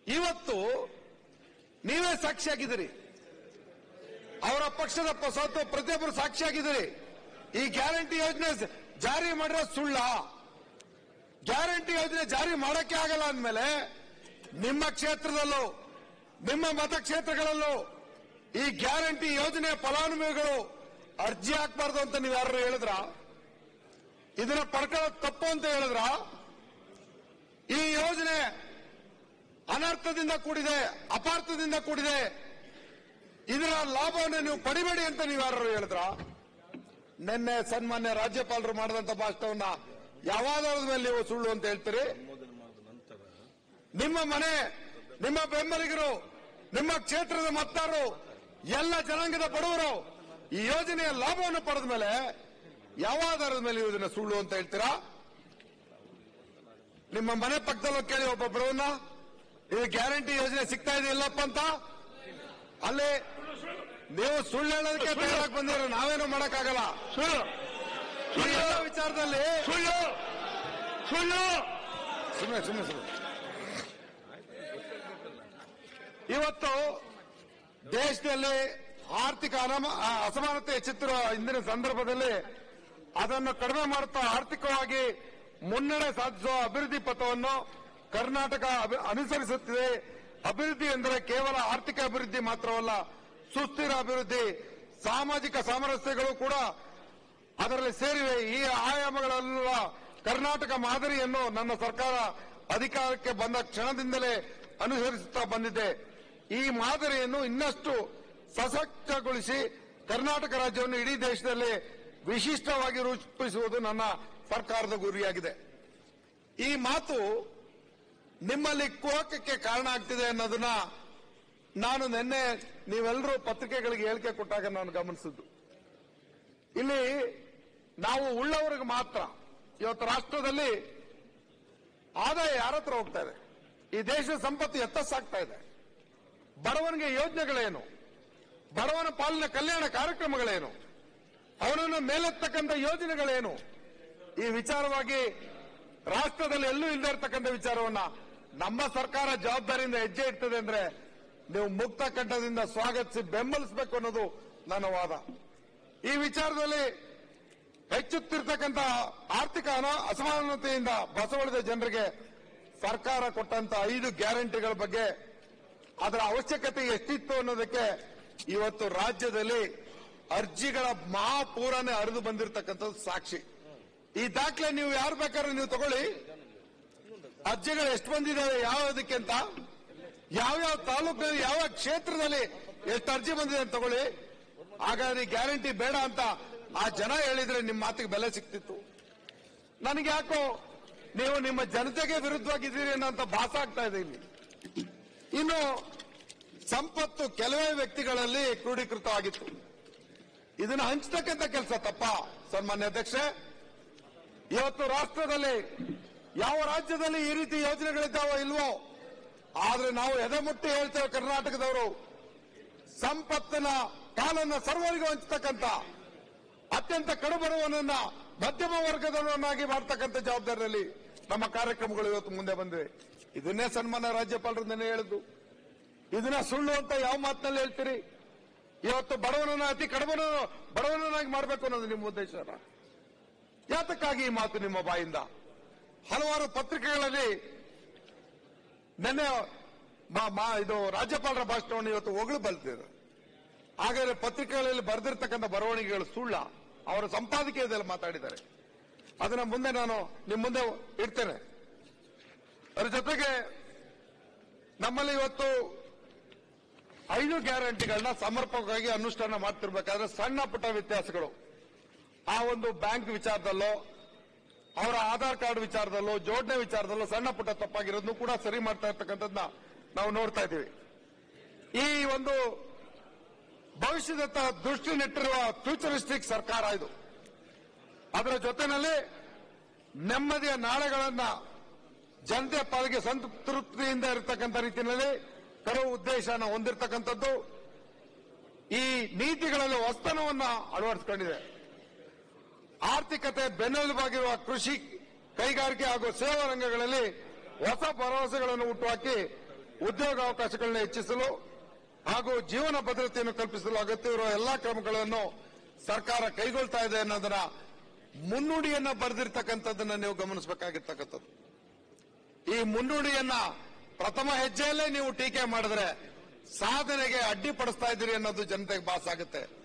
ಇವತ್ತು ನೀವೇ ಸಾಕ್ಷಿಯಾಗಿದ್ದೀರಿ ಅವರ ಪಕ್ಷದ ಪ- ಸತ್ತು ಪ್ರತಿಯೊಬ್ಬರು ಸಾಕ್ಷಿಯಾಗಿದ್ದೀರಿ ಈ ಗ್ಯಾರಂಟಿ ಯೋಜನೆ ಸ- ಜಾರಿ ಮಾಡಿರೋ ಸುಳ್ಳ ಗ್ಯಾರಂಟಿ ಯೋಜನೆ ಜಾರಿ ಮಾಡಕ್ಕೆ ಆಗಲ್ಲ ಅಂದ್ಮೇಲೆ ನಿಮ್ಮ ಕ್ಷೇತ್ರದಲ್ಲೂ ನಿಮ್ಮ ಮತಕ್ಷೇತ್ರಗಳಲ್ಲೂ ಈ ಗ್ಯಾರಂಟಿ ಯೋಜನೆ ಫಲಾನುಭವಿಗಳು ಅರ್ಜಿ ಹಾಕ್ಬಾರ್ದು ಅಂತ ನೀವು ಯಾರು ಹೇಳಿದ್ರ ಇದನ್ನ ಪಡ್ಕೊಳ್ಳೋದು ತಪ್ಪು ಅಂತ ಹೇಳಿದ್ರ ಈ ಯೋಜನೆ ಅನರ್ಥದಿಂದ ಕೂಡಿದೆ ಅಪಾರ್ಥದಿಂದ ಕೂಡಿದೆ ಇದರ ಲಾಭವನ್ನು ನೀವು ಪಡಿಬೇಡಿ ಅಂತ ನೀವು ಯಾರು ಹೇಳಿದ್ರ ನಿನ್ನೆ ಸನ್ಮಾನ್ಯ ರಾಜ್ಯಪಾಲರು ಮಾಡಿದಂತ ಭಾಷಣವನ್ನ ಯಾವ ಆಧಾರದ ಮೇಲೆ ನೀವು ಸುಳ್ಳು ಅಂತ ಹೇಳ್ತೀರಿ ನಿಮ್ಮ ಮನೆ ನಿಮ್ಮ ಬೆಂಬಲಿಗರು ನಿಮ್ಮ ಕ್ಷೇತ್ರದ ಮತದಾರರು ಎಲ್ಲ ಜನಾಂಗದ ಬಡವರು ಈ ಯೋಜನೆಯ ಲಾಭವನ್ನು ಪಡೆದ ಮೇಲೆ ಯಾವ ಆಧಾರದ ಮೇಲೆ ನೀವು ಇದನ್ನ ಸುಳ್ಳು ಅಂತ ಹೇಳ್ತೀರಾ ನಿಮ್ಮ ಮನೆ ಪಕ್ಕದಲ್ಲೂ ಕೇಳಿ ಒಬ್ಬೊಬ್ಬರನ್ನ ಇದು ಗ್ಯಾರಂಟಿ ಯೋಜನೆ ಸಿಗ್ತಾ ಇದೆ ಇಲ್ಲಪ್ಪ ಅಂತ ಅಲ್ಲಿ ನೀವು ಸುಳ್ಳು ಹೇಳೋದಕ್ಕೆ ತಯಾರಾಗಿ ಬಂದಿರೋ ನಾವೇನು ಮಾಡಕ್ಕಾಗಲ್ಲ ಸುಳ್ಳು ಈ ಎಲ್ಲ ವಿಚಾರದಲ್ಲಿ ಸುಳ್ಳು ಸುಳ್ಳು ಸುಮ್ಮನೆ ಸುಮ್ಮನೆ ಸುಮ್ಮನೆ ಇವತ್ತು ದೇಶದಲ್ಲಿ ಆರ್ಥಿಕ ಅನಮ- ಆ, ಅಸಮಾನತೆ ಹೆಚ್ಚುತ್ತಿರುವ ಇಂದಿನ ಸಂದರ್ಭದಲ್ಲಿ ಅದನ್ನು ಕಡಿಮೆ ಮಾಡುತ್ತಾ ಆರ್ಥಿಕವಾಗಿ ಮುನ್ನಡೆ ಸಾಧಿಸುವ ಅಭಿವೃದ್ಧಿ ಪಥವನ್ನು ಕರ್ನಾಟಕ ಅಭಿ- ಅನುಸರಿಸುತ್ತಿದೆ ಅಭಿವೃದ್ಧಿ ಎಂದರೆ ಕೇವಲ ಆರ್ಥಿಕ ಅಭಿವೃದ್ಧಿ ಮಾತ್ರವಲ್ಲ ಸುಸ್ಥಿರ ಅಭಿವೃದ್ಧಿ ಸಾಮಾಜಿಕ ಸಾಮರಸ್ಯಗಳು ಕೂಡ ಅದರಲ್ಲಿ ಸೇರಿವೆ ಈ ಆಯಾಮಗಳೆಲ್ಲ ಕರ್ನಾಟಕ ಮಾದರಿಯನ್ನು ನನ್ನ ಸರ್ಕಾರ ಅಧಿಕಾರಕ್ಕೆ ಬಂದ ಕ್ಷಣದಿಂದಲೇ ಅನುಸರಿಸುತ್ತಾ ಬಂದಿದೆ ಈ ಮಾದರಿಯನ್ನು ಇನ್ನಷ್ಟು ಸಶಕ್ತಗೊಳಿಸಿ ಕರ್ನಾಟಕ ರಾಜ್ಯವನ್ನು ಇಡೀ ದೇಶದಲ್ಲಿ ವಿಶಿಷ್ಟವಾಗಿ ರೂಪಿಸುವುದು ನನ್ನ ಸರ್ಕಾರದ ಗುರಿಯಾಗಿದೆ ಈ ಮಾತು ನಿಮ್ಮಲ್ಲಿ ಕುಹಕಕ್ಕೆ ಕಾರಣ ಆಗ್ತಿದೆ ಅನ್ನೋದನ್ನ ನಾನು ನಿನ್ನೆ ನೀವೆಲ್ಲರೂ ಪತ್ರಿಕೆಗಳಿಗೆ ಹೇಳಿಕೆ ಕೊಟ್ಟಾಗ ನಾನು ಗಮನಿಸಿದ್ದು ಇಲ್ಲಿ ನಾವು ಉಳ್ಳವರಿಗೆ ಮಾತ್ರ ಇವತ್ತು ರಾಷ್ಟ್ರದಲ್ಲಿ ಆದಾಯ ಯಾರ ಹತ್ರ ಹೋಗ್ತಾ ಇದೆ ಈ ದೇಶದ ಸಂಪತ್ತು ಎತ್ತ ಸಾಗ್ತಾ ಇದೆ ಬಡವನಿಗೆ ಯೋಜನೆಗಳೇನು ಬಡವನ ಪಾಲಿನ ಕಲ್ಯಾಣ ಕಾರ್ಯಕ್ರಮಗಳೇನು ಅವನನ್ನು ಮೇಲೆತ್ತಕ್ಕಂಥ ಯೋಜನೆಗಳೇನು ಈ ವಿಚಾರವಾಗಿ ರಾಷ್ಟ್ರದಲ್ಲಿ ಎಲ್ಲೂ ಇಲ್ಲದೆ ಇರತಕ್ಕಂಥ ವಿಚಾರವನ್ನ ನಮ್ಮ ಸರ್ಕಾರ ಜವಾಬ್ದಾರಿಯಿಂದ ಹೆಜ್ಜೆ ಇಡ್ತದೆ ಅಂದ್ರೆ ನೀವು ಮುಕ್ತ ಕಂಠದಿಂದ ಸ್ವಾಗತಿಸಿ ಬೆಂಬಲಿಸಬೇಕು ಅನ್ನೋದು ನನ್ನ ವಾದ ಈ ವಿಚಾರದಲ್ಲಿ ಹೆಚ್ಚುತ್ತಿರ್ತಕ್ಕಂಥ ಆರ್ಥಿಕ ಅನ- ಅಸಮಾನತೆಯಿಂದ ಬಸವಳಿದ ಜನರಿಗೆ ಸರ್ಕಾರ ಕೊಟ್ಟಂತ ಐದು ಗ್ಯಾರಂಟಿಗಳ ಬಗ್ಗೆ ಅದರ ಅವಶ್ಯಕತೆ ಎಷ್ಟಿತ್ತು ಅನ್ನೋದಕ್ಕೆ ಇವತ್ತು ರಾಜ್ಯದಲ್ಲಿ ಅರ್ಜಿಗಳ ಮಹಾಪೂರನೇ ಹರಿದು ಬಂದಿರತಕ್ಕಂಥದ್ದು ಸಾಕ್ಷಿ ಈ ದಾಖಲೆ ನೀವು ಯಾರು ಬೇಕಾದ್ರೂ ನೀವು ತಗೊಳ್ಳಿ ಅರ್ಜಿಗಳು ಎಷ್ಟು ಬಂದಿದ್ದಾವೆ ಯಾವುದಕ್ಕೆ ಅಂತ ಯಾವ್ಯಾವ ತಾಲೂಕಿನಲ್ಲಿ ಯಾವ ಕ್ಷೇತ್ರದಲ್ಲಿ ಎಷ್ಟು ಅರ್ಜಿ ಬಂದಿದೆ ಅಂತ ತಗೊಳ್ಳಿ ಹಾಗಾದ್ರೆ ಗ್ಯಾರಂಟಿ ಬೇಡ ಅಂತ ಆ ಜನ ಹೇಳಿದ್ರೆ ನಿಮ್ಮ ಮಾತಿಗೆ ಬೆಲೆ ಸಿಕ್ತಿತ್ತು ನನಗೆ ಯಾಕೋ ನೀವು ನಿಮ್ಮ ಜನತೆಗೆ ವಿರುದ್ಧವಾಗಿದ್ದೀರಿ ಅನ್ನೋಂಥ ಭಾಸ ಆಗ್ತಾ ಇದೆ ಇಲ್ಲಿ ಇನ್ನು ಸಂಪತ್ತು ಕೆಲವೇ ವ್ಯಕ್ತಿಗಳಲ್ಲಿ ಕ್ರೋಢೀಕೃತವಾಗಿತ್ತು ಇದನ್ನು ಹಂಚತಕ್ಕಂಥ ಕೆಲಸ ತಪ್ಪ ಸನ್ಮಾನ್ಯ ಅಧ್ಯಕ್ಷೆ ಇವತ್ತು ರಾಷ್ಟ್ರದಲ್ಲಿ ಯಾವ ರಾಜ್ಯದಲ್ಲಿ ಈ ರೀತಿ ಯೋಜನೆಗಳಿದ್ದಾವೋ ಇಲ್ವೋ ಆದ್ರೆ ನಾವು ಎದೆಮುಟ್ಟಿ ಹೇಳ್ತೇವೆ ಕರ್ನಾಟಕದವರು ಸಂಪತ್ತಿನ ಕಾಲನ್ನ ಸರ್ವರಿಗೂ ಹಂಚತಕ್ಕಂಥ ಅತ್ಯಂತ ಕಡುಬಡವನನ್ನ ಮಧ್ಯಮ ವರ್ಗದವರನ್ನಾಗಿ ಮಾಡ್ತಕ್ಕಂಥ ಜವಾಬ್ದಾರಿಯಲ್ಲಿ ನಮ್ಮ ಕಾರ್ಯಕ್ರಮಗಳು ಇವತ್ತು ಮುಂದೆ ಬಂದಿವೆ ಇದನ್ನೇ ಸನ್ಮಾನ ರಾಜ್ಯಪಾಲರು ನೆನೆ ಹೇಳಿದ್ದು ಇದನ್ನ ಸುಳ್ಳು ಅಂತ ಯಾವ ಮಾತಿನಲ್ಲಿ ಹೇಳ್ತೀರಿ ಇವತ್ತು ಬಡವನನ್ನ ಅತಿ ಕಡುಬನ ಬಡವನನ್ನಾಗಿ ಮಾಡಬೇಕು ಅನ್ನೋದು ನಿಮ್ಮ ಉದ್ದೇಶ ಯಾತಕ್ಕಾಗಿ ಈ ಮಾತು ನಿಮ್ಮ ಬಾಯಿಂದ ಹಲವಾರು ಪತ್ರಿಕೆಗಳಲ್ಲಿ ನಿನ್ನೆ ಮಾ- ಮಾ- ಇದು ರಾಜ್ಯಪಾಲರ ಭಾಷಣವನ್ನು ಇವತ್ತು ಹೊಗಳು ಬಲ್ತಿದ್ರು ಹಾಗಾದ್ರೆ ಪತ್ರಿಕೆಗಳಲ್ಲಿ ಬರೆದಿರ್ತಕ್ಕಂಥ ಬರವಣಿಗೆಗಳು ಸುಳ್ಳ ಅವರ ಸಂಪಾದಕೀಯದಲ್ಲಿ ಮಾತಾಡಿದ್ದಾರೆ ಅದನ್ನ ಮುಂದೆ ನಾನು ನಿಮ್ಮ ಮುಂದೆ ಇಡ್ತೇನೆ ಅದರ ಜೊತೆಗೆ ನಮ್ಮಲ್ಲಿ ಇವತ್ತು ಐದು ಗ್ಯಾರಂಟಿಗಳನ್ನ ಸಮರ್ಪಕವಾಗಿ ಅನುಷ್ಠಾನ ಮಾಡ್ತಿರ್ಬೇಕಾದ್ರೆ ಸಣ್ಣ ಪುಟ್ಟ ವ್ಯತ್ಯಾಸಗಳು ಆ ಒಂದು ಬ್ಯಾಂಕ್ ವಿಚಾರದಲ್ಲೋ ಅವರ ಆಧಾರ್ ಕಾರ್ಡ್ ವಿಚಾರದಲ್ಲೋ ಜೋಡಣೆ ವಿಚಾರದಲ್ಲೋ ಸಣ್ಣ ಪುಟ್ಟ ತಪ್ಪಾಗಿರೋದನ್ನು ಕೂಡ ಸರಿ ಮಾಡ್ತಾ ಇರ್ತಕ್ಕಂಥದ್ದನ್ನ ನಾವು ನೋಡ್ತಾ ಇದ್ದೀವಿ ಈ ಒಂದು ಭವಿಷ್ಯದತ್ತ ದೃಷ್ಟಿ ನೆಟ್ಟಿರುವ ಫ್ಯೂಚರಿಸ್ಟಿಕ್ ಸರ್ಕಾರ ಇದು ಅದರ ಜೊತೆಯಲ್ಲಿ ನೆಮ್ಮದಿಯ ನಾಳೆಗಳನ್ನ ಜನತೆಯ ಪಾಲಿಗೆ ಸಂತೃಪ್ತಿಯಿಂದ ಇರತಕ್ಕಂಥ ರೀತಿಯಲ್ಲಿ ತರುವ ಉದ್ದೇಶನ ಹೊಂದಿರತಕ್ಕಂಥದ್ದು ಈ ನೀತಿಗಳಲ್ಲಿ ಹೊಸ್ತನವನ್ನ ಅಳವಡಿಸಿಕೊಂಡಿದೆ ಆರ್ಥಿಕತೆ ಬೆನ್ನೆಲುಬಾಗಿರುವ ಕೃಷಿ ಕೈಗಾರಿಕೆ ಹಾಗೂ ಸೇವಾ ರಂಗಗಳಲ್ಲಿ ಹೊಸ ಭರವಸೆಗಳನ್ನು ಹುಟ್ಟುಹಾಕಿ ಉದ್ಯೋಗಾವಕಾಶಗಳನ್ನ ಹೆಚ್ಚಿಸಲು ಹಾಗೂ ಜೀವನ ಭದ್ರತೆಯನ್ನು ಕಲ್ಪಿಸಲು ಅಗತ್ಯವಿರುವ ಎಲ್ಲಾ ಕ್ರಮಗಳನ್ನು ಸರ್ಕಾರ ಕೈಗೊಳ್ತಾ ಇದೆ ಅನ್ನೋದನ್ನ ಮುನ್ನುಡಿಯನ್ನ ಬರೆದಿರ್ತಕ್ಕಂಥದ್ದನ್ನ ನೀವು ಗಮನಿಸಬೇಕಾಗಿರ್ತಕ್ಕಂಥದ್ದು ಈ ಮುನ್ನುಡಿಯನ್ನ ಪ್ರಥಮ ಹೆಜ್ಜೆಯಲ್ಲೇ ನೀವು ಟೀಕೆ ಮಾಡಿದ್ರೆ ಸಾಧನೆಗೆ ಅಡ್ಡಿಪಡಿಸ್ತಾ ಇದ್ದೀರಿ ಅನ್ನೋದು ಜನತೆಗೆ ಭಾಸ ಆಗುತ್ತೆ